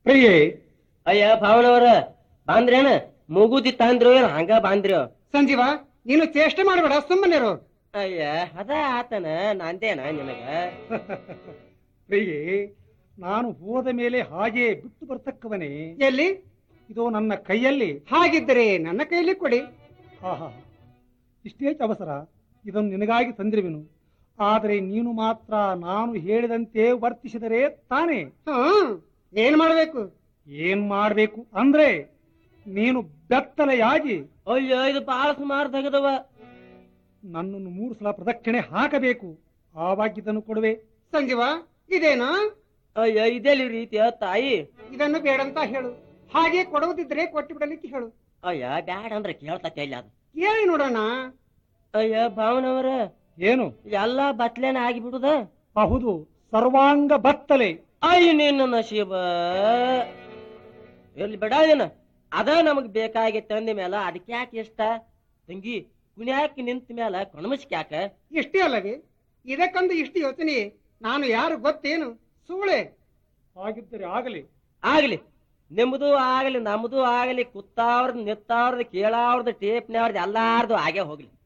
ಪ್ರಿಯೇ ಅಯ್ಯ ಭಾವನವ್ರ ಬಾಂದ್ರೇನ ಮೂಗುದಿ ತಾಂದ್ರೋ ಏನ್ ಹಂಗ ಬಾಂದ್ರೋ ಸಂಜೀವ ನೀನು ಚೇಷ್ಟೆ ಮಾಡಬೇಡ ಸುಮ್ಮನಿರು ಅಯ್ಯ ಅದ ಆತನ ನಂದೇನ ನಿನಗ ಪ್ರಿಯೇ ನಾನು ಹೋದ ಮೇಲೆ ಹಾಗೆ ಬಿಟ್ಟು ಬರ್ತಕ್ಕವನೇ ಎಲ್ಲಿ ಇದು ನನ್ನ ಕೈಯಲ್ಲಿ ಹಾಗಿದ್ದರೆ ನನ್ನ ಕೈಲಿ ಕೊಡಿ ಆಹಾ ಇಷ್ಟೇ ಅವಸರ ಇದನ್ನು ನಿನಗಾಗಿ ತಂದಿರುವೆನು ಆದರೆ ನೀನು ಮಾತ್ರ ನಾನು ಹೇಳಿದಂತೆ ವರ್ತಿಸಿದರೆ ತಾನೇ ಹಾ ಏನ್ ಮಾಡ್ಬೇಕು ಏನ್ ಮಾಡ್ಬೇಕು ಅಂದ್ರೆ ನೀನು ಬೆತ್ತಲೆಯಾಗಿ ಅಯ್ಯೋ ಇದು ಬಾಳ ಸುಮಾರು ತೆಗೆದವ ನನ್ನನ್ನು ಮೂರು ಸಲ ಪ್ರದಕ್ಷಿಣೆ ಹಾಕಬೇಕು ಆವಾಗ ಇದನ್ನು ಕೊಡುವೆ ಸಂಜೀವ ಇದೇನಾ ಅಯ್ಯ ಇದೆಲ್ಲಿ ರೀತಿಯ ತಾಯಿ ಇದನ್ನು ಬೇಡಂತ ಹೇಳು ಹಾಗೆ ಕೊಡುವುದಿದ್ರೆ ಕೊಟ್ಟು ಬಿಡಲಿಕ್ಕೆ ಹೇಳು ಅಯ್ಯ ಬ್ಯಾಡ ಅಂದ್ರೆ ಕೇಳ್ತೈತೆ ಇಲ್ಲ ಅದು ಕೇಳಿ ನೋಡೋಣ ಅಯ್ಯ ಭಾವನವ್ರ ಏನು ಎಲ್ಲ ಬತ್ಲೇನ ಆಗಿಬಿಡುದ ಹೌದು ಸರ್ವಾಂಗ ಬತ್ತಲೆ ಅಯ್ಯ ನಿನ್ನ ನಶೀಬ ಎಲ್ಲಿ ಬಿಡ ಇದನ್ನ ಅದ ನಮಗ್ ಬೇಕಾಗಿತ್ತು ಅಂದ ಮೇಲೆ ಅದಕ್ಕೆ ಯಾಕೆ ಇಷ್ಟ ತಂಗಿ ಕುಣ್ಯಾಕ ನಿಂತ ಮೇಲೆ ಕೊಣಮಸ್ಕ್ ಯಾಕ ಇಷ್ಟೇ ಅಲ್ಲವೇ ಇದಕ್ಕೊಂದು ಇಷ್ಟು ಯೋಚನೆ ನಾನು ಯಾರು ಗೊತ್ತೇನು ಸೂಳೆ ಹಾಗಿದ್ದರೆ ಆಗಲಿ ಆಗ್ಲಿ ನಿಮ್ದು ಆಗಲಿ ನಮ್ದು ಆಗಲಿ ಕುತ್ತಾವ್ರದ್ ನಿತ್ತಾವ್ರದ್ ಕೇಳಾವ್ರದ್ ಟೇಪ್ನವ್ರದ್ ಎಲ್ಲಾರ್ದು ಆಗೇ ಹೋಗ್ಲಿ